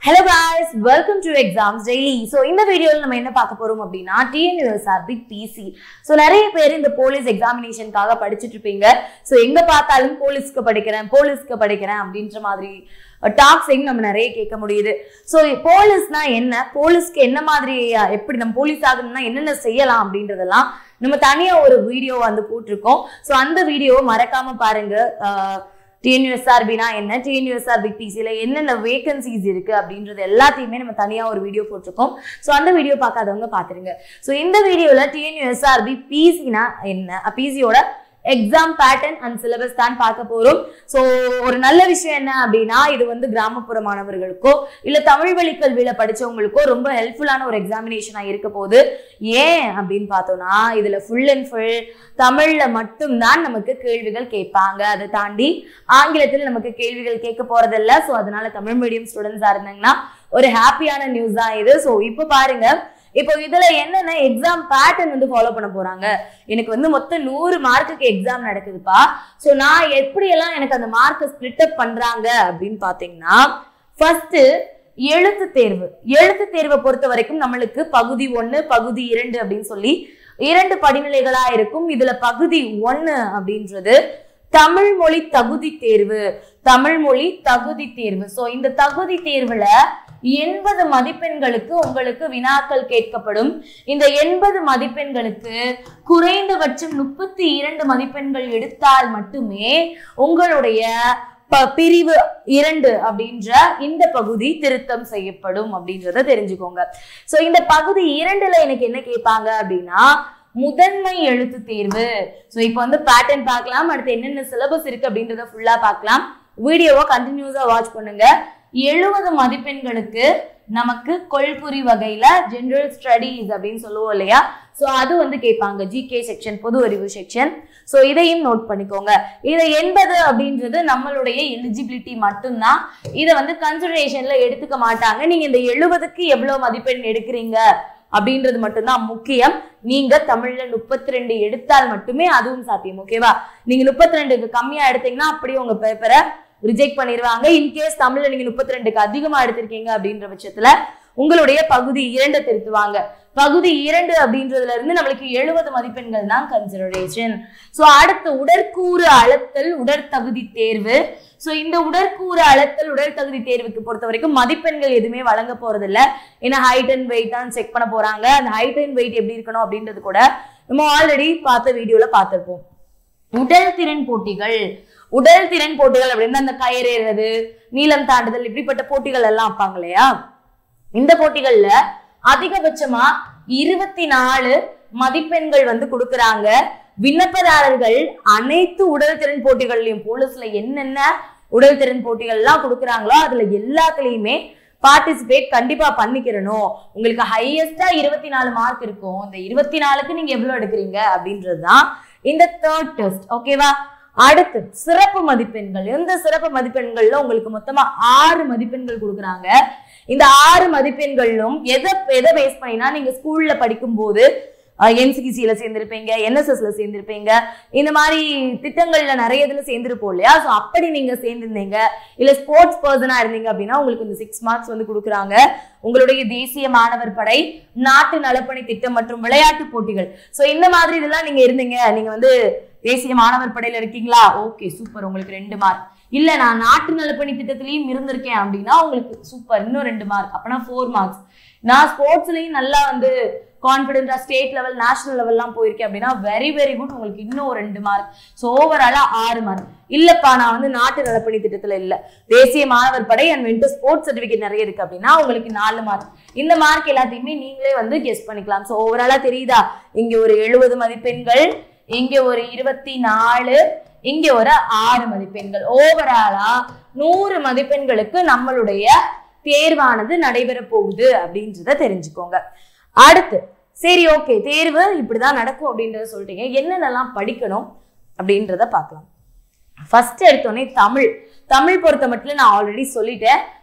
hello guys welcome to Exams Daily so இந்த வீடியோவில் நம்ம என்ன பார்க்க போறோம் அப்படின்னா டிஎன்யூஎஸ்ஆர்பி பிசி ஸோ நிறைய பேர் இந்த போலீஸ் எக்ஸாமினேஷனுக்காக படிச்சுட்டு இருப்பீங்க ஸோ எங்க பார்த்தாலும் போலீஸ்க்கு படிக்கிறேன் போலீஸ்க்கு படிக்கிறேன் அப்படின்ற மாதிரி டாக்ஸையும் நம்ம நிறைய கேட்க முடியுது ஸோ போலீஸ்னா என்ன போலீஸ்க்கு என்ன மாதிரி அஹ், எப்படி நம்ம போலீஸ் ஆகணும்னா என்னென்ன செய்யலாம் அப்படின்றதெல்லாம் நம்ம தனியா ஒரு வீடியோ வந்து போட்டிருக்கோம் ஸோ அந்த வீடியோவை மறக்காம பாருங்க அஹ், டிஎன்யூஎஸ்ஆர்பினா என்ன டிஎன்யூஎஸ்ஆர்பி பிசியில் என்னென்ன வேகன்சிஸ் இருக்கு அப்படின்றது எல்லாத்தையுமே நம்ம தனியாக ஒரு வீடியோ போட்டிருக்கோம் ஸோ அந்த வீடியோ பார்க்காதவங்க பார்த்துருங்க ஸோ இந்த வீடியோவில் டிஎன்யூஎஸ்ஆர்பி பிசினா என்ன பிசியோட எக்ஸாம் பேட்டர்ன் அண்ட் சிலபஸ் தான் பார்க்க போறோம் ஸோ ஒரு நல்ல விஷயம் என்ன அப்படின்னா இது வந்து கிராமப்புற மாணவர்களுக்கோ இல்ல தமிழ் வழி கல்வியில படிச்சவங்களுக்கோ ரொம்ப ஹெல்ப்ஃபுல்லான ஒரு எக்ஸாமினேஷனா இருக்க போகுது ஏன் அப்படின்னு பார்த்தோம்னா இதுல ஃபுல் அண்ட் ஃபுல் தமிழ்ல மட்டும்தான் நமக்கு கேள்விகள் கேட்பாங்க அதை தாண்டி ஆங்கிலத்தில் நமக்கு கேள்விகள் கேட்க போறதில்ல ஸோ அதனால தமிழ் மீடியம் ஸ்டூடெண்ட்ஸா இருந்தாங்கன்னா ஒரு ஹாப்பியான நியூஸ் தான் இது ஸோ இப்போ பாருங்க இப்போ இதுல என்னென்ன எக்ஸாம் பேட்டர்ன் வந்து ஃபாலோ பண்ண போறாங்க எனக்கு வந்து மொத்தம் நூறு மார்க்குக்கு எக்ஸாம் நடக்குதுப்பா ஸோ நான் எப்படியெல்லாம் எனக்கு அந்த மார்க்கை ஸ்பிளிட் அப் பண்றாங்க அப்படின்னு பாத்தீங்கன்னா ஃபர்ஸ்ட் எழுத்து தேர்வு எழுத்து தேர்வை பொறுத்த வரைக்கும் நம்மளுக்கு பகுதி ஒன்று பகுதி இரண்டு அப்படின்னு சொல்லி இரண்டு படிநிலைகளா இருக்கும் இதுல பகுதி ஒன்று அப்படின்றது தமிழ் மொழி தகுதி தேர்வு தமிழ் மொழி தகுதி தேர்வு ஸோ இந்த தகுதி தேர்வுல எண்பது மதிப்பெண்களுக்கு உங்களுக்கு வினாக்கள் கேட்கப்படும் இந்த எண்பது மதிப்பெண்களுக்கு குறைந்தபட்சம் முப்பத்தி இரண்டு மதிப்பெண்கள் எடுத்தால் மட்டுமே உங்களுடைய ப- பிரிவு இரண்டு அப்படின்ற இந்த பகுதி திருத்தம் செய்யப்படும் அப்படின்றத தெரிஞ்சுக்கோங்க சோ இந்த பகுதி இரண்டுல எனக்கு என்ன கேட்பாங்க அப்படின்னா முதன்மை எழுத்து தேர்வு சோ இப்போ வந்து பேட்டர்ன் பார்க்கலாம் அடுத்து என்னென்ன சிலபஸ் இருக்கு அப்படின்றத ஃபுல்லா பார்க்கலாம் வீடியோவை கண்டினியூஸா வாட்ச் பண்ணுங்க எழுபது மதிப்பெண்களுக்கு நமக்கு கொள்புரி வகையில ஜெனரல் ஸ்டடீஸ் அப்படின்னு சொல்லுவோம் இல்லையா ஸோ அது வந்து கேட்பாங்க ஜிகே செக்ஷன் பொது அறிவு செக்ஷன் ஸோ இதையும் நோட் பண்ணிக்கோங்க இதை எண்பது அப்படின்றது நம்மளுடைய எலிஜிபிலிட்டி மட்டும்தான் இதை வந்து கன்சிடரேஷன்ல எடுத்துக்க மாட்டாங்க நீங்க இந்த எழுபதுக்கு எவ்வளவு மதிப்பெண் எடுக்கிறீங்க அப்படின்றது மட்டும்தான் முக்கியம் நீங்க தமிழ்ல முப்பத்தி ரெண்டு எடுத்தால் மட்டுமே அதுவும் சாத்தியம் ஓகேவா நீங்க முப்பத்தி ரெண்டுக்கு கம்மியா எடுத்தீங்கன்னா அப்படியே உங்க பேப்பரை ரிஜெக்ட் பண்ணிடுவாங்க இன்கேஸ் தமிழ்ல நீங்க முப்பத்தி ரெண்டுக்கு அதிகமா எடுத்திருக்கீங்க அப்படின்ற பட்சத்துல உங்களுடைய பகுதி இரண்டை திருத்துவாங்க பகுதி இரண்டு அப்படின்றதுல இருந்து நம்மளுக்கு எழுபது மதிப்பெண்கள் தான் கன்சிடரேஷன் ஸோ அடுத்து உடற்கூறு அளத்தல் உடற்தகுதி தேர்வு ஸோ இந்த உடற்கூறு அளத்தல் உடற்தகுதி தேர்வுக்கு பொறுத்த வரைக்கும் மதிப்பெண்கள் எதுவுமே வழங்க போறது இல்ல ஏன்னா ஹைட் அண்ட் வெயிட் தான் செக் பண்ண போறாங்க அந்த ஹைட் அண்ட் வெயிட் எப்படி இருக்கணும் அப்படின்றது கூட நம்ம ஆல்ரெடி பார்த்த வீடியோல பார்த்திருப்போம் உடல் திறன் போட்டிகள் உடல் திறன் போட்டிகள் அப்படின்னு அந்த கயிறு ஏறுறது நீளம் தாண்டுதல் இப்படிப்பட்ட போட்டிகள் எல்லாம் வைப்பாங்க இல்லையா இந்த போட்டிகள்ல அதிகபட்சமா இருபத்தி நாலு மதிப்பெண்கள் வந்து கொடுக்கறாங்க விண்ணப்பதாரர்கள் அனைத்து உடல் திறன் போட்டிகள்லயும் போலீஸ்ல என்னென்ன உடல் திறன் போட்டிகள் எல்லாம் கொடுக்குறாங்களோ அதுல எல்லாத்துலயுமே பார்ட்டிசிபேட் கண்டிப்பா பண்ணிக்கிறணும் உங்களுக்கு ஹையஸ்டா இருபத்தி நாலு மார்க் இருக்கும் இந்த இருபத்தி நாலுக்கு நீங்க எவ்வளவு எடுக்கிறீங்க அப்படின்றதுதான் இந்த தேர்ட் டெஸ்ட் ஓகேவா அடுத்து சிறப்பு மதிப்பெண்கள் இந்த சிறப்பு மதிப்பெண்கள்ல உங்களுக்கு மொத்தமா ஆறு மதிப்பெண்கள் கொடுக்குறாங்க இந்த ஆறு மதிப்பெண்களும் எதை எதை பேஸ் பண்ணினா நீங்க ஸ்கூல்ல படிக்கும்போது என்சிசியில சேர்ந்திருப்பீங்க என்எஸ்எஸ்ல சேர்ந்திருப்பீங்க இந்த மாதிரி திட்டங்கள்ல நிறைய இதுல சேர்ந்திருப்போம் இல்லையா ஸோ அப்படி நீங்க சேர்ந்திருந்தீங்க இல்ல ஸ்போர்ட்ஸ் பர்சனா இருந்தீங்க அப்படின்னா உங்களுக்கு இந்த சிக்ஸ் மார்க்ஸ் வந்து கொடுக்குறாங்க உங்களுடைய தேசிய மாணவர் படை நாட்டு நலப்பணி திட்டம் மற்றும் விளையாட்டு போட்டிகள் ஸோ இந்த மாதிரி இதெல்லாம் நீங்க இருந்தீங்க நீங்க வந்து தேசிய மாணவர் படையில இருக்கீங்களா ஓகே சூப்பர் உங்களுக்கு ரெண்டு மார்க் இல்ல நான் நாட்டு நலப்பணி திட்டத்திலையும் இருந்திருக்கேன் அப்படின்னா உங்களுக்கு சூப்பர் இன்னும் ரெண்டு மார்க் அப்பனா ஃபோர் மார்க்ஸ் நான் ஸ்போர்ட்ஸ்லயும் நல்லா வந்து கான்பிடென்டா ஸ்டேட் லெவல் நேஷனல் லெவல்லாம் போயிருக்கேன் அப்படின்னா வெரி வெரி குட் உங்களுக்கு இன்னும் ஒரு ரெண்டு மார்க் ஸோ ஓவராலா ஆறு மார்க் இல்லப்பா நான் வந்து நாட்டு நலப்பணி திட்டத்துல இல்ல தேசிய மாணவர் படை அண்ட் வென்ட்டு ஸ்போர்ட்ஸ் சர்டிபிகேட் நிறைய இருக்கு அப்படின்னா உங்களுக்கு நாலு மார்க் இந்த மார்க் எல்லாத்தையுமே நீங்களே வந்து கெஸ் பண்ணிக்கலாம் ஸோ ஓவராலா தெரியுதா இங்க ஒரு எழுபது மதிப்பெண்கள் இங்க ஒரு இருபத்தி நாலு இங்க ஒரு ஆறு மதிப்பெண்கள் ஓவராலா நூறு மதிப்பெண்களுக்கு நம்மளுடைய தேர்வானது நடைபெற போகுது அப்படின்றத தெரிஞ்சுக்கோங்க அடுத்து சரி ஓகே தேர்வு இப்படிதான் நடக்கும் அப்படின்றத சொல்லிட்டீங்க என்னென்னலாம் படிக்கணும் அப்படின்றத பார்க்கலாம் ஃபர்ஸ்ட் எடுத்தோடனே தமிழ் தமிழ் பொறுத்த மட்டும் நான் ஆல்ரெடி சொல்லிட்டேன்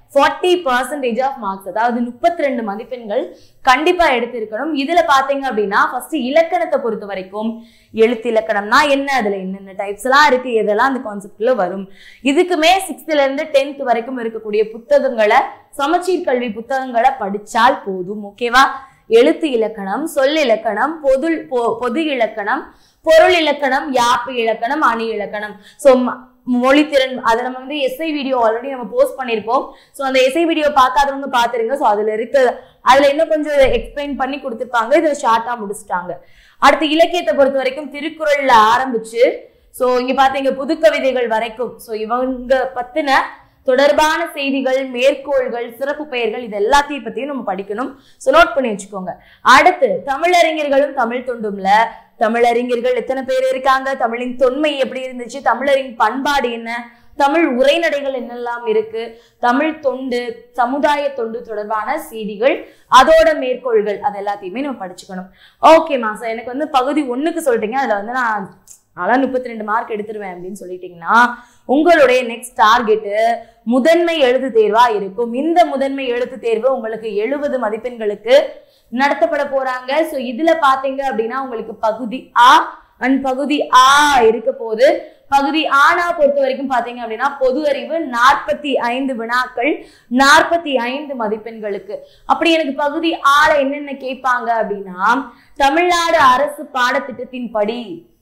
ஃபார்ட்டி பர்சன்டேஜ் ஆஃப் மார்க்ஸ் அதாவது முப்பத்தி ரெண்டு மதிப்பெண்கள் கண்டிப்பா எடுத்திருக்கணும் இதுல பாத்தீங்க அப்படின்னா ஃபர்ஸ்ட் இலக்கணத்தை பொறுத்த வரைக்கும் எழுத்து இலக்கணம்னா என்ன அதுல என்னென்ன டைப்ஸ் எல்லாம் இருக்கு எதெல்லாம் அந்த கான்செப்ட்ல வரும் இதுக்குமே சிக்ஸ்த்ல இருந்து டென்த் வரைக்கும் இருக்கக்கூடிய புத்தகங்களை சமச்சீர் கல்வி புத்தகங்களை படிச்சால் போதும் ஓகேவா எழுத்து இலக்கணம் சொல் இலக்கணம் பொது பொ- பொது இலக்கணம் பொருள் இலக்கணம் யாப்பு இலக்கணம் அணி இலக்கணம் ஸோ மொழித்திறன் அதை நம்ம வந்து எஸ்ஐ வீடியோ ஆல்ரெடி நம்ம போஸ்ட் பண்ணியிருப்போம் ஸோ அந்த எஸ்ஐ வீடியோ பார்க்காதவங்க பார்த்துருங்க ஸோ அதில் இருக்க அதில் இன்னும் கொஞ்சம் எக்ஸ்பிளைன் பண்ணி கொடுத்துருப்பாங்க இதை ஷார்ட்டாக முடிச்சிட்டாங்க அடுத்து இலக்கியத்தை பொறுத்த வரைக்கும் திருக்குறள்ல ஆரம்பிச்சு ஸோ இங்க பாத்தீங்க புது கவிதைகள் வரைக்கும் ஸோ இவங்க பத்தின தொடர்பான செய்திகள் மேற்கோள்கள் சிறப்பு பெயர்கள் இது எல்லாத்தையும் பத்தியும் நம்ம படிக்கணும் ஸோ நோட் பண்ணி வச்சுக்கோங்க அடுத்து தமிழறிஞர்களும் தமிழ் தொண்டும்ல தமிழறிஞர்கள் எத்தனை பேர் இருக்காங்க தமிழின் தொன்மை எப்படி இருந்துச்சு தமிழரின் பண்பாடு என்ன தமிழ் உரைநடைகள் என்னெல்லாம் இருக்கு தமிழ் தொண்டு சமுதாய தொண்டு தொடர்பான செய்திகள் அதோட மேற்கோள்கள் அது எல்லாத்தையுமே நம்ம படிச்சுக்கணும் ஓகே மாசம் எனக்கு வந்து பகுதி ஒண்ணுக்கு சொல்லிட்டீங்க அதுல வந்து நான் அதெல்லாம் முப்பத்தி ரெண்டு மார்க் எடுத்துருவேன் அப்படின்னு சொல்லிட்டீங்கன்னா உங்களுடைய நெக்ஸ்ட் டார்கெட்டு முதன்மை எழுத்து தேர்வா இருக்கும் இந்த முதன்மை எழுத்து தேர்வு உங்களுக்கு எழுபது மதிப்பெண்களுக்கு நடத்தப்பட போறாங்க ஸோ இதுல பாத்தீங்க அப்படின்னா உங்களுக்கு பகுதி ஆ அண்ட் பகுதி ஆ இருக்க போது பகுதி ஆனா பொறுத்த வரைக்கும் பாத்தீங்க அப்படின்னா பொது அறிவு நாற்பத்தி ஐந்து வினாக்கள் நாற்பத்தி ஐந்து மதிப்பெண்களுக்கு அப்படி எனக்கு பகுதி ஆல என்னென்ன கேட்பாங்க அப்படின்னா தமிழ்நாடு அரசு பாடத்திட்டத்தின் படி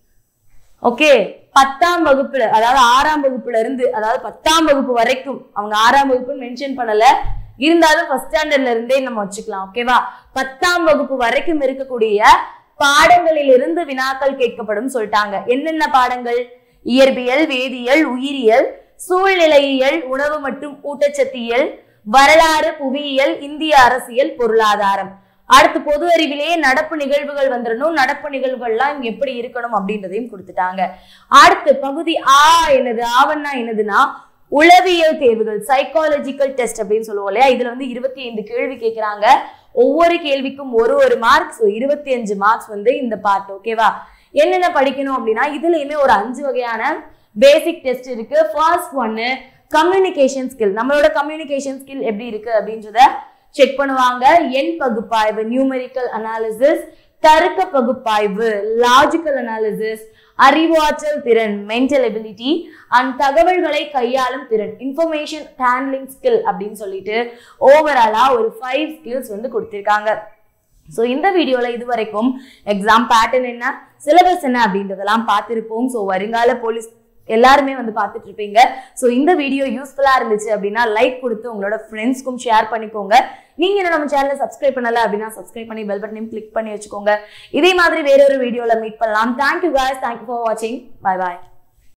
ஓகே பத்தாம் வகுப்புல அதாவது ஆறாம் வகுப்புல இருந்து அதாவது பத்தாம் வகுப்பு வரைக்கும் அவங்க ஆறாம் வகுப்புன்னு மென்ஷன் பண்ணல இருந்தாலும் ஃபர்ஸ்ட் ஸ்டாண்டர்ட்ல இருந்தே நம்ம வச்சுக்கலாம் ஓகேவா பத்தாம் வகுப்பு வரைக்கும் இருக்கக்கூடிய பாடங்களில் இருந்து வினாக்கள் கேட்கப்படும் சொல்லிட்டாங்க என்னென்ன பாடங்கள் இயற்பியல் வேதியியல் உயிரியல் சூழ்நிலையியல் உணவு மற்றும் ஊட்டச்சத்தியல் வரலாறு புவியியல் இந்திய அரசியல் பொருளாதாரம் அடுத்து பொது அறிவிலேயே நடப்பு நிகழ்வுகள் வந்துடணும் நடப்பு நிகழ்வுகள்லாம் எப்படி இருக்கணும் அப்படின்றதையும் கொடுத்துட்டாங்க அடுத்து பகுதி ஆ என்னது ஆவன்னா என்னதுன்னா உளவியல் தேர்வுகள் சைக்காலஜிக்கல் டெஸ்ட் அப்படின்னு சொல்லுவோம் இல்லையா இதுல வந்து இருபத்தி ஐந்து கேள்வி கேட்கறாங்க ஒவ்வொரு கேள்விக்கும் ஒரு ஒரு மார்க் ஸோ இருபத்தி அஞ்சு மார்க்ஸ் வந்து இந்த பார்ட் ஓகேவா என்னென்ன படிக்கணும் அப்படின்னா இதுலயுமே ஒரு அஞ்சு வகையான பேசிக் டெஸ்ட் இருக்கு ஃபர்ஸ்ட் ஒன்னு கம்யூனிகேஷன் ஸ்கில் நம்மளோட கம்யூனிகேஷன் ஸ்கில் எப்படி இருக்கு அப்படின்றத செக் பண்ணுவாங்க எண் பகுப்பாய்வு நியூமெரிக்கல் அனாலிசிஸ் தர்க்க பகுப்பாய்வு லாஜிக்கல் அனாலிசிஸ் அறிவாற்றல் திறன் மென்டல் எபிலிட்டி அண்ட் தகவல்களை கையாளும் திறன் இன்ஃபர்மேஷன் ஹேண்ட்லிங் ஸ்கில் அப்படின்னு சொல்லிட்டு ஓவராலா ஒரு ஃபைவ் ஸ்கில்ஸ் வந்து கொடுத்திருக்காங்க ஸோ இந்த வீடியோவில் இது வரைக்கும் எக்ஸாம் பேட்டர்ன் என்ன சிலபஸ் என்ன அப்படின்றதெல்லாம் பார்த்துருப்போம் ஸோ வருங்கால போலீஸ் எல்லாருமே வந்து பார்த்துட்டு இருப்பீங்க ஸோ இந்த வீடியோ யூஸ்ஃபுல்லாக இருந்துச்சு அப்படின்னா லைக் கொடுத்து உங்களோட ஃப்ரெண்ட்ஸ்க்கும் ஷேர் பண்ணிக்கோங்க நீங்க இன்னும் நம்ம சேனலை சப்ஸ்கிரைப் பண்ணல அப்படின்னா சப்ஸ்கிரைப் பண்ணி பெல் பட்டனையும் கிளிக் பண்ணி வச்சுக்கோங்க இதே மாதிரி வேற ஒரு வீடியோவில் மீட் பண்ணலாம் தேங்க்யூ guys தேங்க்யூ ஃபார் வாட்சிங் பை பாய்